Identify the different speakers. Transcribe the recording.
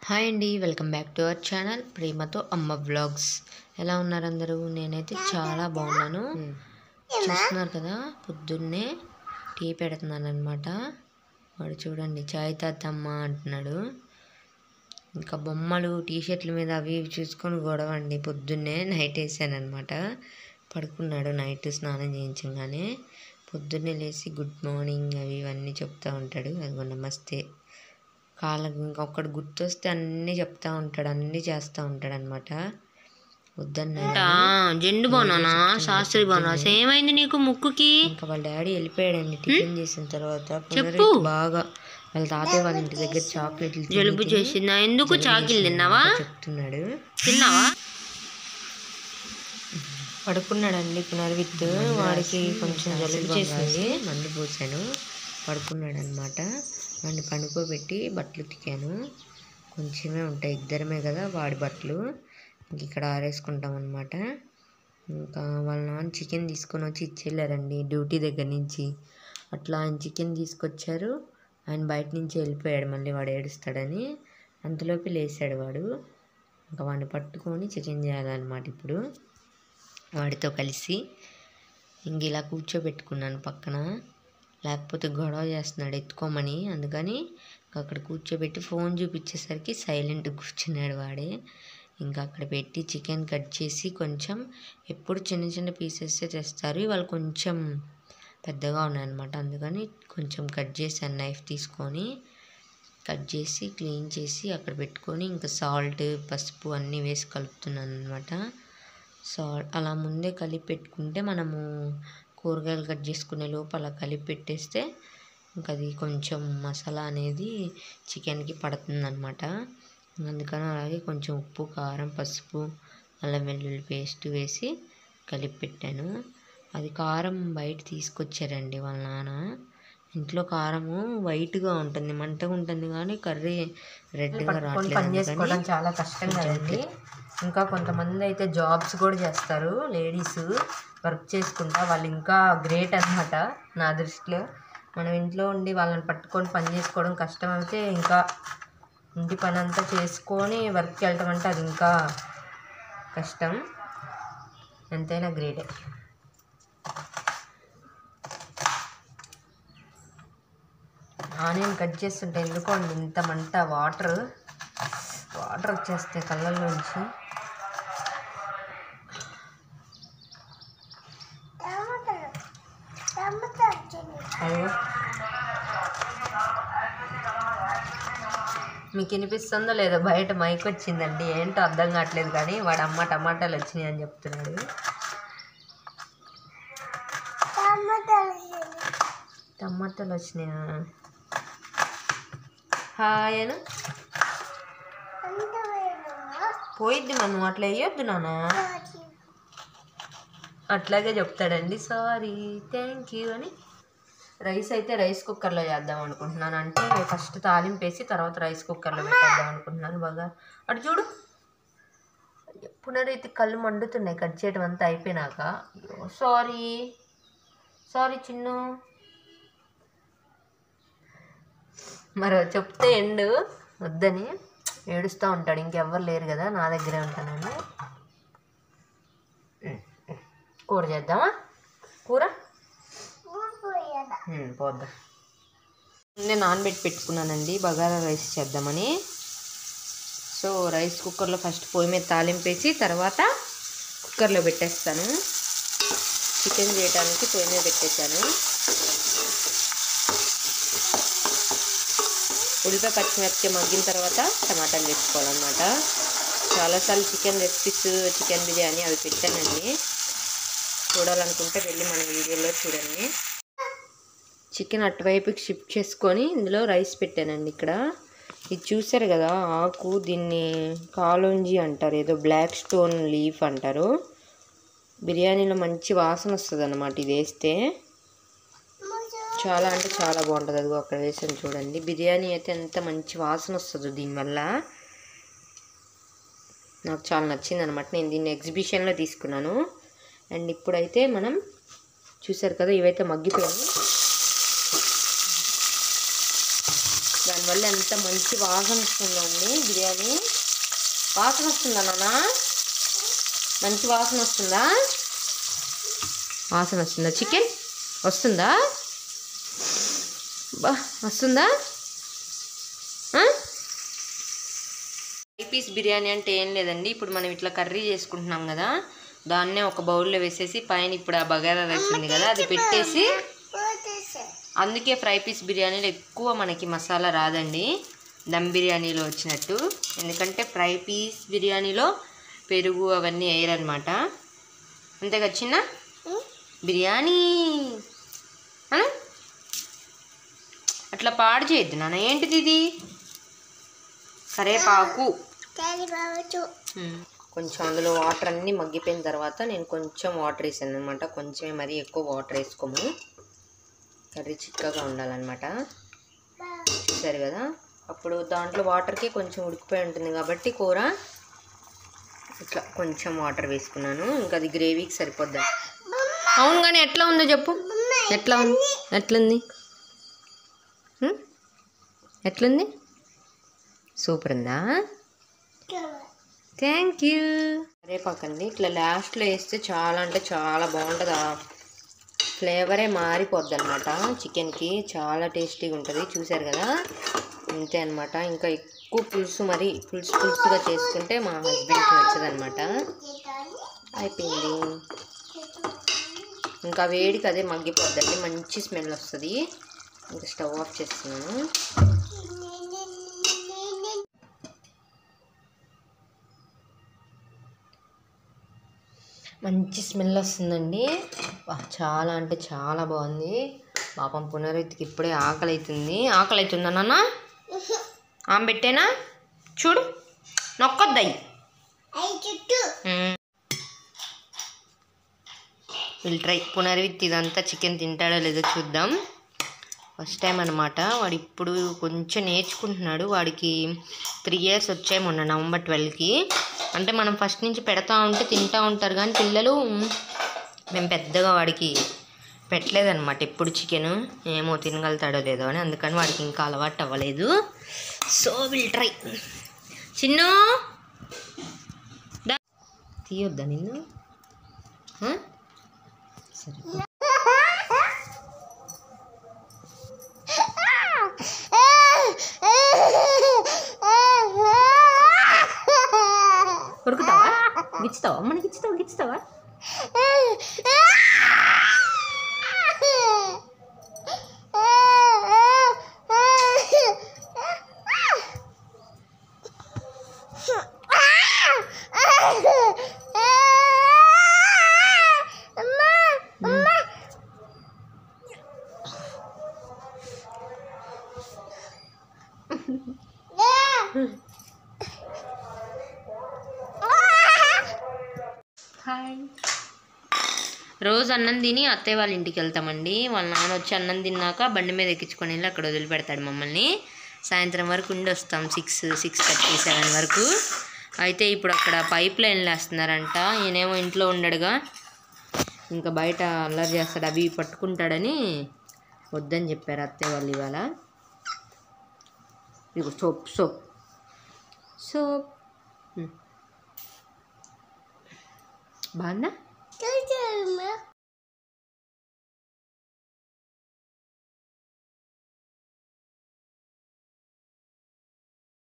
Speaker 1: Hi అండి welcome back to our channel ప్రేమతో అమ్మ వ్లాగ్స్ ఎలా ఉన్నారు అందరూ నేనైతే చాలా బాగున్నాను చూస్తున్నారు కదా పొద్దున్నే టీ పెడుతున్నాను అనమాట వాడు చూడండి చాయ్ తాతమ్మ అంటున్నాడు ఇంకా బొమ్మలు టీ షర్ట్ల మీద అవి ఇవి చూసుకొని గొడవ అండి పొద్దున్నే నైట్ వేసాను అనమాట పడుకున్నాడు నైట్ స్నానం చేయించగానే పొద్దున్నే లేచి గుడ్ మార్నింగ్ అవి ఇవన్నీ చెప్తూ ఉంటాడు అదిగో నమస్తే కాళ్ళకి ఇంకొకటి గుర్తొస్తే అన్నీ చెప్తా ఉంటాడు అన్నీ చేస్తూ ఉంటాడు అనమాట వద్దన్నా
Speaker 2: జెండు బాగున్నానా శాస్త్రి బాగున్నా ఏమైంది నీకు ముక్కుకి
Speaker 1: ఇంకా వాళ్ళ డాడీ వెళ్ళిపోయాడండి టిఫిన్ చేసిన తర్వాత పునరుకి బాగా వాళ్ళ తాతయ్య వాళ్ళ ఇంటి దగ్గర చాక్లెట్లు తిని
Speaker 2: జలుబు చేసిందా ఎందుకు చాకిలు తిన్నావా
Speaker 1: చెప్తున్నాడు
Speaker 2: తిన్నావా
Speaker 1: పడుకున్నాడండి పునర్విత్ వాడికి కొంచెం జలుబు చేసింది మందు పోసాను పడుకున్నాడు అనమాట వాడిని పడుకోబెట్టి బట్టలు ఉతికాను కొంచెమే ఉంటాయి ఇద్దరమే కదా వాడి బట్టలు ఇంక ఇక్కడ ఆరేసుకుంటాం అనమాట ఇంకా వాళ్ళ నాన్న చికెన్ తీసుకొని వచ్చి ఇచ్చేళ్ళారండి డ్యూటీ దగ్గర నుంచి అట్లా ఆయన చికెన్ తీసుకొచ్చారు ఆయన బయట నుంచి వెళ్ళిపోయాడు మళ్ళీ వాడు ఏడుస్తాడని అంతలోపే లేసాడు వాడు ఇంకా వాడిని పట్టుకొని చికెన్ చేయాలన్నమాట ఇప్పుడు వాడితో కలిసి ఇంక ఇలా కూర్చోబెట్టుకున్నాను పక్కన లేకపోతే గొడవ చేస్తున్నాడు ఎత్తుకోమని అందుకని ఇంక అక్కడ కూర్చోబెట్టి ఫోన్ చూపించేసరికి సైలెంట్ కూర్చున్నాడు వాడే ఇంకా అక్కడ పెట్టి చికెన్ కట్ చేసి కొంచెం ఎప్పుడు చిన్న చిన్న పీసెస్ తెస్తారు ఇవాళ కొంచెం పెద్దగా ఉన్నాయన్నమాట అందుకని కొంచెం కట్ చేశాను నైఫ్ తీసుకొని కట్ చేసి క్లీన్ చేసి అక్కడ పెట్టుకొని ఇంకా సాల్ట్ పసుపు అన్నీ వేసి కలుపుతున్నాను అనమాట సాల్ట్ అలా ముందే కలిపి పెట్టుకుంటే మనము కూరగాయలు కట్ చేసుకునే లోపు అలా కలిపి పెట్టేస్తే ఇంకా అది కొంచెం మసాలా అనేది చికెన్కి పడుతుంది అనమాట అందుకని అలాగే కొంచెం ఉప్పు కారం పసుపు అల్లం వెల్లుల్లి పేస్ట్ వేసి కలిపి పెట్టాను అది కారం బయట తీసుకొచ్చారండి వాళ్ళ నాన్న ఇంట్లో కారము వైట్గా ఉంటుంది మంటగా ఉంటుంది కానీ కర్రీ రెడ్గా రావట్లేదు
Speaker 2: పని
Speaker 1: అందుకని
Speaker 2: చేసుకోవడం చాలా కష్టం కదండి ఇంకా కొంతమంది అయితే జాబ్స్ కూడా చేస్తారు లేడీస్ వర్క్ చేసుకుంటా వాళ్ళు ఇంకా గ్రేట్ అన్నమాట నా దృష్టిలో మనం ఇంట్లో ఉండి వాళ్ళని పట్టుకొని పని చేసుకోవడం కష్టం అయితే ఇంకా ఇంటి పని అంతా చేసుకొని వర్క్కి వెళ్ళటం అంటే అది ఇంకా కష్టం ఎంతైనా గ్రేటే ఆనియన్ కట్ చేస్తుంటే ఎందుకో అండి ఇంత మంట వాటర్ వాటర్ వచ్చేస్తాయి కళ్ళల్లోంచి అయ్యో మీకు వినిపిస్తుందో లేదో బయట మైక్ వచ్చిందండి ఏంటో అర్థం కావట్లేదు కానీ వాడు అమ్మ టమాటాలు వచ్చినాయి అని చెప్తున్నాడు టమాటాలు వచ్చినాయా హాయ్ అను పోయిద్ది మనం అట్లా వేయొద్దు నాన్న అట్లాగే చెప్తాడండి సారీ థ్యాంక్ యూ అని రైస్ అయితే రైస్ కుక్కర్లో చేద్దాం అనుకుంటున్నాను అంటే ఫస్ట్ తాలింపు వేసి తర్వాత రైస్ కుక్కర్లో పెట్టేద్దాం అనుకుంటున్నాను బాగా అటు చూడు పునరైతే కళ్ళు మండుతున్నాయి కట్ చేయడం అంతా అయిపోయినాక సారీ సారీ చిన్ను మరి చెప్తే ఎండు వద్దని ఏడుస్తూ ఉంటాడు ఇంకెవ్వరు లేరు కదా నా దగ్గరే ఉంటానని కూర చేద్దామా కూర ఉమ్, పోద్దాం నేను నానబెట్టి పెట్టుకున్నానండి బగారా రైస్ చేద్దామని సో రైస్ కుక్కర్లో ఫస్ట్ పొయ్యి మీద తాలింపేసి తర్వాత కుక్కర్లో పెట్టేస్తాను చికెన్ చేయడానికి పొయ్యి మీద పెట్టేశాను ఉల్లిపాయ పచ్చిమిరపకాయ మగ్గిన తర్వాత టమాటాలు వేసుకోవాలన్నమాట చాలాసార్లు చికెన్ రెసిపీస్ చికెన్ బిర్యానీ అవి పెట్టానండి చూడాలనుకుంటే వెళ్ళి మన వీడియోలో చూడండి చికెన్ అటువైపుకి షిఫ్ట్ చేసుకొని ఇందులో రైస్ పెట్టానండి ఇక్కడ ఇది చూసారు కదా ఆకు దీన్ని కాలోంజి అంటారు ఏదో బ్లాక్ స్టోన్ లీఫ్ అంటారు బిర్యానీలో మంచి వాసన వస్తుంది అన్నమాట ఇది వేస్తే చాలా అంటే చాలా బాగుంటుంది అదిగో అక్కడ వేసాను చూడండి బిర్యానీ అయితే ఎంత మంచి వాసన వస్తుందో దీనివల్ల నాకు చాలా నచ్చింది అనమాట నేను దీన్ని ఎగ్జిబిషన్లో తీసుకున్నాను అండ్ ఇప్పుడైతే మనం చూసారు కదా ఇవైతే మగ్గిపోయాయి దాని దానివల్ల ఎంత మంచి వాసన వస్తుందో అండి బిర్యానీ వాసన వస్తుందా నాన్న మంచి వాసన వస్తుందా వాసన వస్తుందా చికెన్ వస్తుందా బా వస్తుందా ఆ? ఫ్రై పీస్ బిర్యానీ అంటే ఏం లేదండి ఇప్పుడు మనం ఇట్లా కర్రీ చేసుకుంటున్నాం కదా దాన్నే ఒక బౌల్లో వేసేసి పైన ఇప్పుడు ఆ బగారా రైస్ ఉంది కదా అది పెట్టేసి అందుకే ఫ్రై పీస్ బిర్యానీలో ఎక్కువ మనకి మసాలా రాదండి దమ్ బిర్యానీలో వచ్చినట్టు ఎందుకంటే ఫ్రై పీస్ బిర్యానీలో పెరుగు అవన్నీ వేయరనమాట అంతేగా చిన్న బిర్యానీ అను అట్లా పాడు చేయొద్దు నాన్న ఏంటిది ఇది కరేపాకు ఉమ్. కొంచెం అందులో వాటర్ అన్నీ మగ్గిపోయిన తర్వాత నేను కొంచెం వాటర్ వేసాను అనమాట కొంచెమే మరీ ఎక్కువ వాటర్ వేసుకోము కర్రీ చిక్కగా ఉండాలన్నమాట చూసారు కదా అప్పుడు దాంట్లో వాటర్కి కొంచెం ఉడికిపోయి ఉంటుంది కాబట్టి కూర ఇట్లా కొంచెం వాటర్ వేసుకున్నాను ఇంకా అది గ్రేవీకి సరిపోద్ది అవును కానీ ఎట్లా ఉందో చెప్పు ఎట్లా ఉంది ఎట్లుంది ఉం? ఎట్లుంది సూపర్ ఉందా థ్యాంక్ యూ కరేపాకండి ఇట్లా లాస్ట్లో వేస్తే చాలా అంటే చాలా బాగుంటుంది ఆ ఫ్లేవరే మారిపోద్ది అనమాట చికెన్కి చాలా టేస్టీగా ఉంటుంది చూసారు కదా అంతే అనమాట ఇంకా ఎక్కువ పులుసు మరి పులుసు పులుసుగా చేసుకుంటే మా హస్బెండ్కి నచ్చదనమాట అయిపోయింది ఇంకా వేడికి అదే మగ్గిపోద్దండి మంచి స్మెల్ వస్తుంది ఇంకా స్టవ్ ఆఫ్ చేస్తున్నాను మంచి స్మెల్ వస్తుందండి వా, చాలా అంటే చాలా బాగుంది పాపం పునరుత్కి ఇప్పుడే ఆకలి అవుతుంది ఆకలి అవుతుందా నాన్న ఆమె పెట్టేనా చూడు నొక్కొద్దయి విల్ ట్రై పునర్విత్ ఇదంతా చికెన్ తింటాడో లేదో చూద్దాం ఫస్ట్ టైం అనమాట వాడు ఇప్పుడు కొంచెం నేర్చుకుంటున్నాడు వాడికి త్రీ ఇయర్స్ వచ్చాయి మొన్న నవంబర్ ట్వెల్వ్కి అంటే మనం ఫస్ట్ నుంచి పెడతా ఉంటే తింటా ఉంటారు కానీ పిల్లలు మేము పెద్దగా వాడికి పెట్టలేదన్నమాట ఎప్పుడు చికెన్ ఏమో తినగలుగుతాడో లేదో అని అందుకని వాడికి ఇంకా అలవాటు అవ్వలేదు సో విల్ ట్రై చిన్ను దా. తీయొద్దా నిన్ను ఆ? సరే కొరుకుతావా గిచ్చుతావా మనకి ఇచ్చుతావా గిచ్చుతావా హాయ్ రోజు అన్నం తిని అత్తయ్య వాళ్ళ ఇంటికి వెళ్తామండి వాళ్ళ నాన్న వచ్చి అన్నం తిన్నాక బండి మీద ఎక్కించుకొని వెళ్ళి అక్కడ వదిలిపెడతాడు మమ్మల్ని సాయంత్రం వరకు ఉండి వస్తాం సిక్స్ సిక్స్ థర్టీ సెవెన్ వరకు అయితే ఇప్పుడు అక్కడ పైప్ లైన్లు వేస్తున్నారంట ఈయనేమో ఇంట్లో ఉండడుగా ఇంకా బయట అల్లరి చేస్తాడు అవి ఇవి పట్టుకుంటాడని వద్దని చెప్పారు అత్తయ్య వాళ్ళు ఇవాళ ఇగో సోప్ సోప్ సోప్ బాగుందా